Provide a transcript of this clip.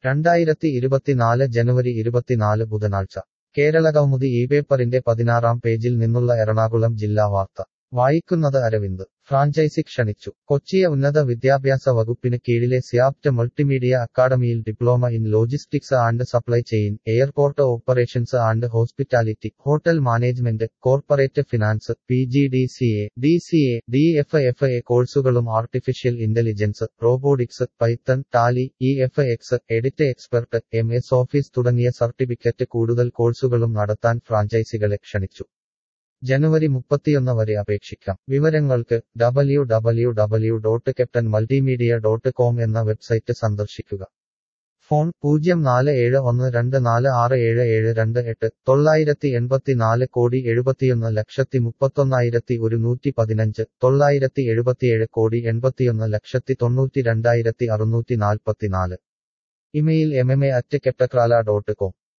രണ്ടായിരത്തി ഇരുപത്തിനാല് ജനുവരി ഇരുപത്തിനാല് ബുധനാഴ്ച കേരളകൗമുദി ഈ പേപ്പറിന്റെ പതിനാറാം പേജിൽ നിന്നുള്ള എറണാകുളം ജില്ലാ വാർത്ത വായിക്കുന്നത് അരവിന്ദ് ഫ്രാഞ്ചൈസി ക്ഷണിച്ചു കൊച്ചിയ ഉന്നത വിദ്യാഭ്യാസ വകുപ്പിന് കീഴിലെ സിയാപ്റ്റ് മൾട്ടിമീഡിയ അക്കാഡമിയിൽ diploma in logistics and supply chain airport operations and hospitality hotel management corporate finance P G D C A D C A D F F A കോഴ്സുകളും artificial intelligence robotics Python Tally E F X edit expert M S office തുടങ്ങിയ certificate കൂടുതൽ കോഴ്സുകളും നടത്താൻ ഫ്രാഞ്ചൈസികളെ ക്ഷണിച്ചു ജനുവരി മുപ്പത്തിയൊന്ന് വരെ അപേക്ഷിക്കാം വിവരങ്ങൾക്ക് ഡബ്ല്യു ഡബ്ല്യു ഡബ്ല്യു ഡോട്ട് കെപ്റ്റൻ മൾട്ടിമീഡിയ ഡോട്ട് കോം എന്ന വെബ്സൈറ്റ് സന്ദർശിക്കുക ഫോൺ പൂജ്യം നാല് ഏഴ് ഒന്ന് രണ്ട് നാല് ആറ് ഏഴ് ഏഴ് രണ്ട് എട്ട് തൊള്ളായിരത്തി എൺപത്തിനാല് കോടി എഴുപത്തിയൊന്ന് ലക്ഷത്തി മുപ്പത്തൊന്നായിരത്തി ഒരുന്നൂറ്റി പതിനഞ്ച് തൊള്ളായിരത്തി എഴുപത്തിയേഴ് കോടി എൺപത്തിയൊന്ന് ലക്ഷത്തി തൊണ്ണൂറ്റി രണ്ടായിരത്തി അറുന്നൂറ്റി നാൽപ്പത്തിനാല് email M M A at കെപ്റ്റക്രാല ഡോട്ട് കോം